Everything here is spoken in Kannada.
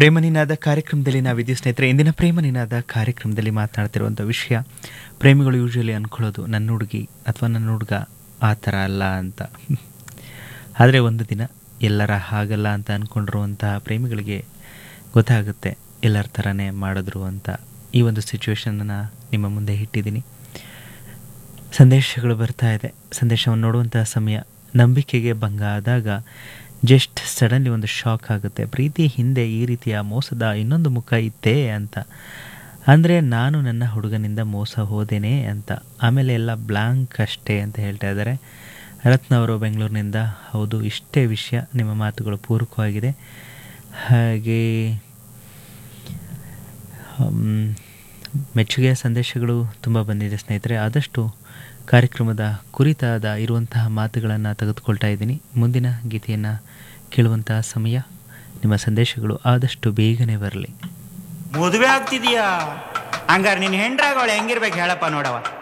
ಪ್ರೇಮ ನಿನಾದ ಕಾರ್ಯಕ್ರಮದಲ್ಲಿ ನಾವಿದ್ದೀವಿ ಸ್ನೇಹಿತರೆ ಇಂದಿನ ಪ್ರೇಮ ನಿನಾದ ಕಾರ್ಯಕ್ರಮದಲ್ಲಿ ಮಾತನಾಡ್ತಿರುವಂಥ ವಿಷಯ ಪ್ರೇಮಿಗಳು ಯೂಶ್ವಲಿ ಅಂದ್ಕೊಳ್ಳೋದು ನನ್ನ ಹುಡುಗಿ ಅಥವಾ ನನ್ನ ಹುಡುಗ ಆ ಥರ ಅಲ್ಲ ಅಂತ ಆದರೆ ಒಂದು ದಿನ ಎಲ್ಲರ ಹಾಗಲ್ಲ ಅಂತ ಅಂದ್ಕೊಂಡಿರುವಂತಹ ಪ್ರೇಮಿಗಳಿಗೆ ಗೊತ್ತಾಗುತ್ತೆ ಎಲ್ಲರ ಥರನೇ ಮಾಡಿದ್ರು ಅಂತ ಈ ಒಂದು ಸಿಚುವೇಶನನ್ನು ನಿಮ್ಮ ಮುಂದೆ ಇಟ್ಟಿದ್ದೀನಿ ಸಂದೇಶಗಳು ಬರ್ತಾ ಇದೆ ಸಂದೇಶವನ್ನು ನೋಡುವಂಥ ಸಮಯ ನಂಬಿಕೆಗೆ ಭಂಗ ಆದಾಗ ಜಸ್ಟ್ ಸಡನ್ಲಿ ಒಂದು ಶಾಕ್ ಆಗುತ್ತೆ ಪ್ರೀತಿ ಹಿಂದೆ ಈ ರೀತಿಯ ಮೋಸದ ಇನ್ನೊಂದು ಮುಖ ಇತ್ತೇ ಅಂತ ಅಂದರೆ ನಾನು ನನ್ನ ಹುಡುಗನಿಂದ ಮೋಸ ಹೋದೇನೆ ಅಂತ ಆಮೇಲೆ ಎಲ್ಲ ಬ್ಲ್ಯಾಂಕ್ ಅಷ್ಟೇ ಅಂತ ಹೇಳ್ತಾ ಇದ್ದಾರೆ ರತ್ನ ಅವರು ಬೆಂಗಳೂರಿನಿಂದ ಹೌದು ಇಷ್ಟೇ ವಿಷಯ ನಿಮ್ಮ ಮಾತುಗಳು ಪೂರಕವಾಗಿದೆ ಹಾಗೆ ಹಮ್, ಮೆಚ್ಚುಗೆಯ ಸಂದೇಶಗಳು ತುಂಬ ಬಂದಿದೆ ಸ್ನೇಹಿತರೆ ಆದಷ್ಟು ಕಾರ್ಯಕ್ರಮದ ಕುರಿತಾದ ಇರುವಂತಹ ಮಾತುಗಳನ್ನು ತೆಗೆದುಕೊಳ್ತಾ ಇದ್ದೀನಿ ಮುಂದಿನ ಗೀತೆಯನ್ನು ಕೇಳುವಂತಹ ಸಮಯ ನಿಮ್ಮ ಸಂದೇಶಗಳು ಆದಷ್ಟು ಬೇಗನೆ ಬರಲಿ ಮದುವೆ ಆಗ್ತಿದೀಯಾ ಹಂಗಾರೆ ನಿನ್ನ ಹೆಂಡ್ರಾಗ ಅವಳು ಹೆಂಗಿರ್ಬೇಕು ಹೇಳಪ್ಪ ನೋಡವ